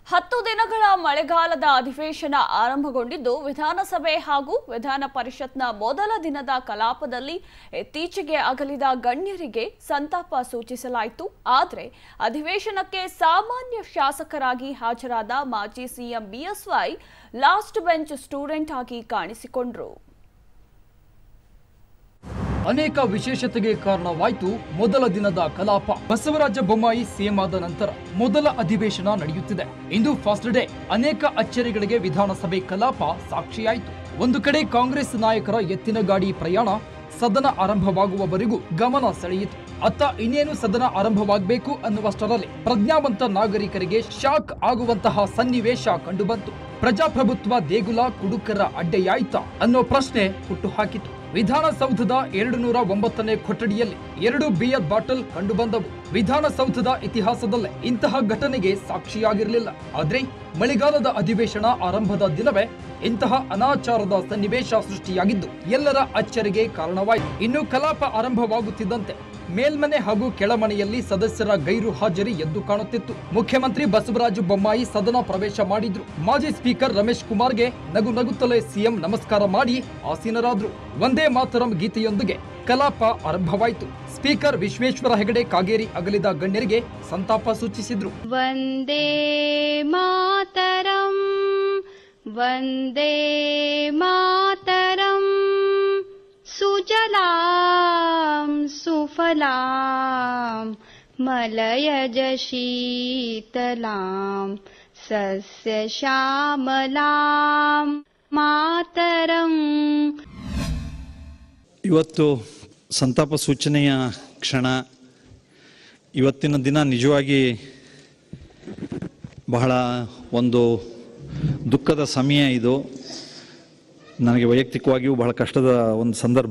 ಹತ್ತು ದಿನಗಳ ಮಳೆಗಾಲದ ಅಧಿವೇಶನ ಆರಂಭಗೊಂಡಿದ್ದು ವಿಧಾನಸಭೆ ಹಾಗೂ ವಿಧಾನ ಪರಿಷತ್ನ ಮೊದಲ ದಿನದ ಕಲಾಪದಲ್ಲಿ ಇತ್ತೀಚೆಗೆ ಅಗಲಿದ ಗಣ್ಯರಿಗೆ ಸಂತಾಪ ಸೂಚಿಸಲಾಯಿತು ಆದರೆ ಅಧಿವೇಶನಕ್ಕೆ ಸಾಮಾನ್ಯ ಶಾಸಕರಾಗಿ ಹಾಜರಾದ ಮಾಜಿ CM BSY last bench student ಆಗಿ ಕಾಣಿಸಿಕೊಂಡರು ಅನೇಕ ವಿಶೇಷತೆಗೆ ಕಾರಣವಾಯಿತು ಮೊದಲ ದಿನದ ಕಲಾಪ ಬಸವರಾಜ ಬೊಮ್ಮಾಯಿ ಸಿಎಂ ಆದ ನಂತರ ಮೊದಲ ಅಧಿವೇಶನ ನಡೆಯುತ್ತಿದೆ ಇಂದು ಫಸ್ಟ್ ಡೇ ಅನೇಕ ಅಚ್ಚರಿಗಳಿಗೆ ವಿಧಾನಸಭೆ ಕಲಾಪ ಸಾಕ್ಷಿಯಾಯಿತು ಒಂದು ಕಡೆ ಕಾಂಗ್ರೆಸ್ ನಾಯಕರ ಎತ್ತಿನ ಗಾಡಿ ಪ್ರಯಾಣ ಸದನ ಆರಂಭವಾಗುವವರೆಗೂ ಗಮನ ಸೆಳೆಯಿತು ಅತ್ತ ಇನ್ನೇನು ಸದನ ಆರಂಭವಾಗಬೇಕು ಅನ್ನುವಷ್ಟರಲ್ಲಿ ಪ್ರಜ್ಞಾವಂತ ನಾಗರಿಕರಿಗೆ ಶಾಕ್ ಆಗುವಂತಹ ಸನ್ನಿವೇಶ ಕಂಡುಬಂತು ಪ್ರಜಾಪ್ರಭುತ್ವ ದೇಗುಲ ಕುಡುಕರ ಅಡ್ಡೆಯಾಯ್ತಾ ಅನ್ನೋ ಪ್ರಶ್ನೆ ಹುಟ್ಟುಹಾಕಿತು ವಿಧಾನಸೌಧದ ಎರಡು ನೂರ ಒಂಬತ್ತನೇ ಕೊಠಡಿಯಲ್ಲಿ ಎರಡು ಬಿಯರ್ ಬಾಟಲ್ ಕಂಡುಬಂದವು ವಿಧಾನಸೌಧದ ಇತಿಹಾಸದಲ್ಲೇ ಇಂತಹ ಘಟನೆಗೆ ಸಾಕ್ಷಿಯಾಗಿರಲಿಲ್ಲ ಆದ್ರೆ ಮಳೆಗಾಲದ ಅಧಿವೇಶನ ಆರಂಭದ ದಿನವೇ ಇಂತಹ ಅನಾಚಾರದ ಸನ್ನಿವೇಶ ಸೃಷ್ಟಿಯಾಗಿದ್ದು ಎಲ್ಲರ ಅಚ್ಚರಿಗೆ ಕಾರಣವಾಯಿತು ಇನ್ನು ಕಲಾಪ ಆರಂಭವಾಗುತ್ತಿದ್ದಂತೆ ಮೇಲ್ಮನೆ ಹಾಗೂ ಕೆಳಮನೆಯಲ್ಲಿ ಸದಸ್ಯರ ಗೈರು ಹಾಜರಿ ಎದ್ದು ಕಾಣುತ್ತಿತ್ತು ಮುಖ್ಯಮಂತ್ರಿ ಬಸವರಾಜ ಬೊಮ್ಮಾಯಿ ಸದನ ಪ್ರವೇಶ ಮಾಡಿದ್ರು ಮಾಜಿ ಸ್ಪೀಕರ್ ರಮೇಶ್ ಕುಮಾರ್ಗೆ ನಗು ನಗುತ್ತಲೇ ಸಿಎಂ ನಮಸ್ಕಾರ ಮಾಡಿ ಆಸೀನರಾದ್ರು ಒಂದೇ ಮಾತರಂ ಗೀತೆಯೊಂದಿಗೆ ಕಲಾಪ ಆರಂಭವಾಯಿತು ಸ್ಪೀಕರ್ ವಿಶ್ವೇಶ್ವರ ಹೆಗಡೆ ಕಾಗೇರಿ ಅಗಲಿದ ಗಣ್ಯರಿಗೆ ಸಂತಾಪ ಸೂಚಿಸಿದ್ರು वन्दे मातरम् वन्दे मातरम् सुजलां सुफलां मलयज शीतलां सस्यश्यामलां मातरम् ಇವತ್ತು ಸಂತಾಪ ಸೂಚನೆಯ ಕ್ಷಣ ಇವತ್ತಿನ ದಿನ ನಿಜವಾಗಿ ಬಹಳ ಒಂದು ದುಃಖದ ಸಮಯ ಇದು ನನಗೆ ವೈಯಕ್ತಿಕವಾಗಿಯೂ ಬಹಳ ಕಷ್ಟದ ಒಂದು ಸಂದರ್ಭ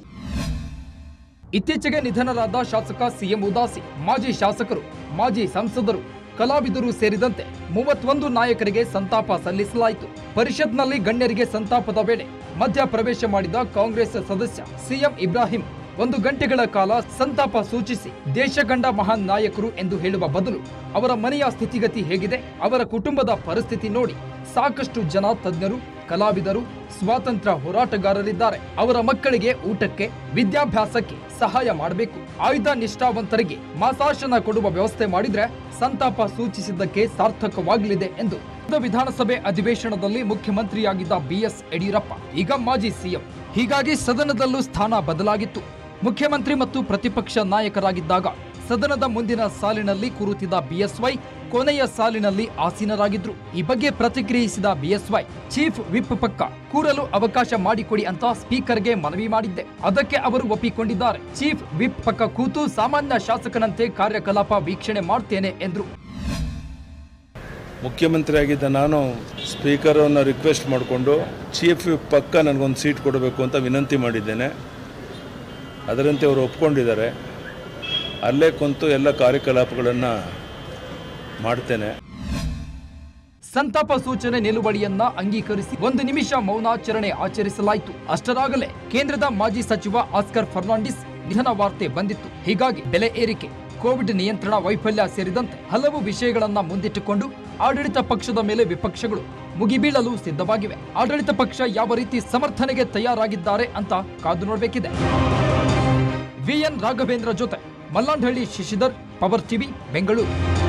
ಇತ್ತೀಚೆಗೆ ನಿಧನರಾದ ಶಾಸಕ ಸಿಎಂ ಉದಾಸಿ ಮಾಜಿ ಶಾಸಕರು ಮಾಜಿ ಸಂಸದರು ಕಲಾವಿದರು ಸೇರಿದಂತೆ ಮೂವತ್ತೊಂದು ನಾಯಕರಿಗೆ ಸಂತಾಪ ಸಲ್ಲಿಸಲಾಯಿತು ಪರಿಷತ್ನಲ್ಲಿ ಗಣ್ಯರಿಗೆ ಸಂತಾಪದ ವೇಳೆ ಮಧ್ಯ ಪ್ರವೇಶ ಮಾಡಿದ ಕಾಂಗ್ರೆಸ್ ಸದಸ್ಯ ಸಿಎಂ ಇಬ್ರಾಹಿಂ ಒಂದು ಗಂಟೆಗಳ ಕಾಲ ಸಂತಾಪ ಸೂಚಿಸಿ ದೇಶ ಕಂಡ ಮಹಾನ್ ನಾಯಕರು ಎಂದು ಹೇಳುವ ಬದಲು ಅವರ ಮನೆಯ ಸ್ಥಿತಿಗತಿ ಹೇಗಿದೆ ಅವರ ಕುಟುಂಬದ ಪರಿಸ್ಥಿತಿ ನೋಡಿ ಸಾಕಷ್ಟು ಜನ ತಜ್ಞರು ಕಲಾವಿದರು ಸ್ವಾತಂತ್ರ್ಯ ಹೋರಾಟಗಾರರಿದ್ದಾರೆ ಅವರ ಮಕ್ಕಳಿಗೆ ಊಟಕ್ಕೆ ವಿದ್ಯಾಭ್ಯಾಸಕ್ಕೆ ಸಹಾಯ ಮಾಡಬೇಕು ಆಯುಧ ನಿಷ್ಠಾವಂತರಿಗೆ ಮಾಸಾಶನ ಕೊಡುವ ವ್ಯವಸ್ಥೆ ಮಾಡಿದ್ರೆ ಸಂತಾಪ ಸೂಚಿಸಿದ್ದಕ್ಕೆ ಸಾರ್ಥಕವಾಗಲಿದೆ ಎಂದು ಗತ ವಿಧಾನಸಭೆ ಅಧಿವೇಶನದಲ್ಲಿ ಮುಖ್ಯಮಂತ್ರಿಯಾಗಿದ್ದ ಬಿಎಸ್ ಯಡಿಯೂರಪ್ಪ ಈಗ ಮಾಜಿ ಸಿಎಂ ಹೀಗಾಗಿ ಸದನದಲ್ಲೂ ಸ್ಥಾನ ಬದಲಾಗಿತ್ತು ಮುಖ್ಯಮಂತ್ರಿ ಮತ್ತು ಪ್ರತಿಪಕ್ಷ ನಾಯಕರಾಗಿದ್ದಾಗ ಸದನದ ಮುಂದಿನ ಸಾಲಿನಲ್ಲಿ ಕೂರುತ್ತಿದ್ದ ಬಿಎಸ್ವೈ ಕೊನೆಯ ಸಾಲಿನಲ್ಲಿ ಆಸೀನರಾಗಿದ್ರು ಈ ಬಗ್ಗೆ ಪ್ರತಿಕ್ರಿಯಿಸಿದ ಬಿಎಸ್ವೈ ಚೀಫ್ ವಿಪ್ ಪಕ್ಕ ಕೂರಲು ಅವಕಾಶ ಮಾಡಿಕೊಡಿ ಅಂತ ಸ್ಪೀಕರ್ಗೆ ಮನವಿ ಮಾಡಿದ್ದೆ ಅದಕ್ಕೆ ಅವರು ಒಪ್ಪಿಕೊಂಡಿದ್ದಾರೆ ಚೀಫ್ ವಿಪ್ ಪಕ್ಕ ಕೂತು ಸಾಮಾನ್ಯ ಶಾಸಕನಂತೆ ಕಾರ್ಯಕಲಾಪ ವೀಕ್ಷಣೆ ಮಾಡ್ತೇನೆ ಎಂದ್ರು ಮುಖ್ಯಮಂತ್ರಿ ಆಗಿದ್ದ ನಾನು ಸ್ಪೀಕರನ್ನು ರಿಕ್ವೆಸ್ಟ್ ಮಾಡಿಕೊಂಡು ಚೀಫ್ ವಿಪ್ ಪಕ್ಕ ನನಗೊಂದು ಸೀಟ್ ಕೊಡಬೇಕು ಅಂತ ವಿನಂತಿ ಮಾಡಿದ್ದೇನೆ ಅದರಂತೆ ಅವರು ಒಪ್ಕೊಂಡಿದ್ದಾರೆ ಅಲ್ಲೇ ಕುಂತು ಎಲ್ಲ ಕಾರ್ಯಕಲಾಪಗಳನ್ನು ಮಾಡ್ತೇನೆ ಸಂತಾಪ ಸೂಚನೆ ನಿಲುವಳಿಯನ್ನ ಅಂಗೀಕರಿಸಿ ಒಂದು ನಿಮಿಷ ಮೌನಾಚರಣೆ ಆಚರಿಸಲಾಯಿತು ಅಷ್ಟರಾಗಲೇ ಕೇಂದ್ರದ ಮಾಜಿ ಸಚಿವ ಆಸ್ಕರ್ ಫರ್ನಾಂಡಿಸ್ ನಿಧನ ವಾರ್ತೆ ಬಂದಿತ್ತು ಹೀಗಾಗಿ ಬೆಲೆ ಏರಿಕೆ ಕೋವಿಡ್ ನಿಯಂತ್ರಣ ವೈಫಲ್ಯ ಸೇರಿದಂತೆ ಹಲವು ವಿಷಯಗಳನ್ನ ಮುಂದಿಟ್ಟುಕೊಂಡು ಆಡಳಿತ ಪಕ್ಷದ ಮೇಲೆ ವಿಪಕ್ಷಗಳು ಮುಗಿಬೀಳಲು ಸಿದ್ಧವಾಗಿವೆ ಆಡಳಿತ ಪಕ್ಷ ಯಾವ ರೀತಿ ಸಮರ್ಥನೆಗೆ ತಯಾರಾಗಿದ್ದಾರೆ ಅಂತ ಕಾದು ನೋಡಬೇಕಿದೆ ವಿಎನ್ ರಾಘವೇಂದ್ರ ಜೊತೆ ಮಲ್ಲಾಂಡಹಳ್ಳಿ ಶಶಿಧರ್ ಪವರ್ ಟಿವಿ ಬೆಂಗಳೂರು